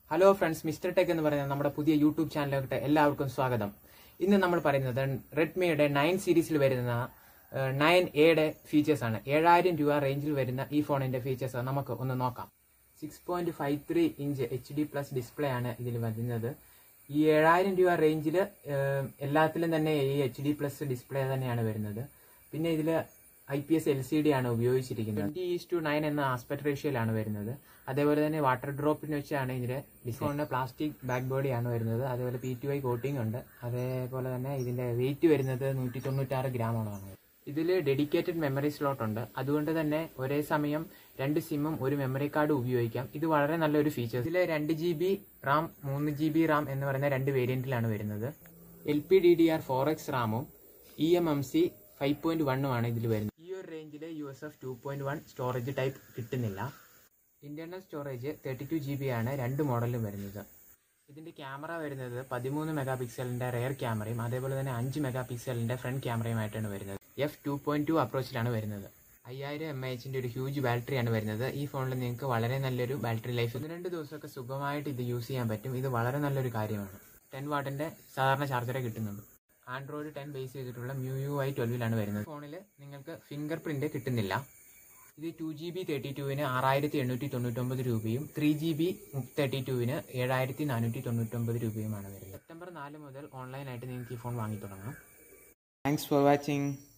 hello friends mister tech എന്ന് പറയുന്ന നമ്മുടെ പുതിയ യൂട്യൂബ് ചാനലിലോട്ട് എല്ലാവർക്കും സ്വാഗതം ഇന്ന് നമ്മൾ പറയുന്നത് റെഡ്മിയുടെ നയൻ സീരീസിൽ വരുന്ന നയൻ എയുടെ ഫീച്ചേഴ്സ് ആണ് ഏഴായിരം രൂപ റേഞ്ചിൽ വരുന്ന ഈ ഫോണിന്റെ ഫീച്ചേഴ്സ് നമുക്ക് ഒന്ന് നോക്കാം six point five three inch H D plus display ആണ് ഇതിൽ വരുന്നത് ഈ ഏഴായിരം രൂപ റേഞ്ചിൽ എല്ലാത്തിലും തന്നെ ഈ എച്ച് ഡി പ്ലസ് ഡിസ്പ്ലേ തന്നെയാണ് വരുന്നത് പിന്നെ ഇതിൽ I P S L C D ആണ് ഉപയോഗിച്ചിരിക്കുന്നത് ട്വന്റി ഈസ് ടു നയൻ എന്ന ആസ്പെക്ട് റേഷ്യോയിലാണ് വരുന്നത് അതേപോലെ തന്നെ വാട്ടർ ഡ്രോപ്പിന് വെച്ചാണ് ഇതിന്റെ ഡിസ്കൗണ്ടിന് പ്ലാസ്റ്റിക് ബാക്ക് ബോഡി ആണ് വരുന്നത് അതേപോലെ പി ടു ഐ കോട്ടിംഗ് ഉണ്ട് അതേപോലെ തന്നെ ഇതിന്റെ വെയിറ്റ് വരുന്നത് നൂറ്റി തൊണ്ണൂറ്റാറ് ഗ്രാമോളമാണ് ഇതിൽ ഡെഡിക്കേറ്റഡ് മെമ്മറി സ്ലോട്ട് ഉണ്ട് അതുകൊണ്ട് തന്നെ ഒരേ സമയം രണ്ട് സിമ്മും ഒരു മെമ്മറി കാർഡ് ഉപയോഗിക്കാം ഇത് വളരെ നല്ലൊരു ഫീച്ചർ ഇതിൽ രണ്ട് ജി ബി റാം മൂന്ന് ജി ബി റാം എന്ന് പറയുന്ന രണ്ട് വേരിയന്റിലാണ് വരുന്നത് L P D D R four X റാമും E M M C five point വണ്ണുമാണ് ഇതിൽ വരുന്നത് ഈ ഒരു റേഞ്ചിൽ U S F two point one storage type കിട്ടുന്നില്ല internal storage thirty two G B ആണ് രണ്ട് മോഡലും വരുന്നത് ഇതിന്റെ ക്യാമറ വരുന്നത് പതിമൂന്ന് മെഗാ പിക്സലിന്റെ റെയർ ക്യാമറയും അതേപോലെ തന്നെ അഞ്ച് മെഗാ പിക്സലിന്റെ ഫ്രണ്ട് ക്യാമറയുമായിട്ടാണ് വരുന്നത് എഫ് ടു പോയിന്റ് ടു അപ്രോച്ചിലാണ് വരുന്നത് അയ്യായിരം എം എച്ചിന്റെ ഒരു ഹ്യൂജ് ബാറ്ററിയാണ് വരുന്നത് ഈ ഫോണിൽ നിങ്ങൾക്ക് വളരെ നല്ലൊരു ബാറ്ററി ലൈഫ് ഒന്ന് രണ്ട് ദിവസമൊക്കെ സുഖമായിട്ട് ഇത് യൂസ് ചെയ്യാൻ പറ്റും ഇത് വളരെ നല്ലൊരു കാര്യമാണ് ടെൻ വാട്ടിന്റെ സാധാരണ ചാർജറെ കിട്ടുന്നുണ്ട് ആൻഡ്രോയിഡ് ടെൻ ബേസ് ചെയ്തിട്ടുള്ള മ്യൂ യു ഐ ട്വൽവിലാണ് വരുന്നത് ഫോണിൽ നിങ്ങൾക്ക് ഫിംഗർ പ്രിന്റ് കിട്ടുന്നില്ല ഇത് ടു ജി ബി തേർട്ടി ടുവിന് ആറായിരത്തി എണ്ണൂറ്റി തൊണ്ണൂറ്റൊമ്പത് രൂപയും ത്രീ ജി ബി തേർട്ടി ടുവിന് ഏഴായിരത്തി നാനൂറ്റി തൊണ്ണൂറ്റൊമ്പത് രൂപയുമാണ് വരുന്നത് സെപ്റ്റംബർ നാല് മുതൽ ഓൺലൈനായിട്ട് നിങ്ങൾക്ക് ഈ ഫോൺ വാങ്ങി തുടങ്ങാം താങ്ക്സ് ഫോർ വാച്ചിങ്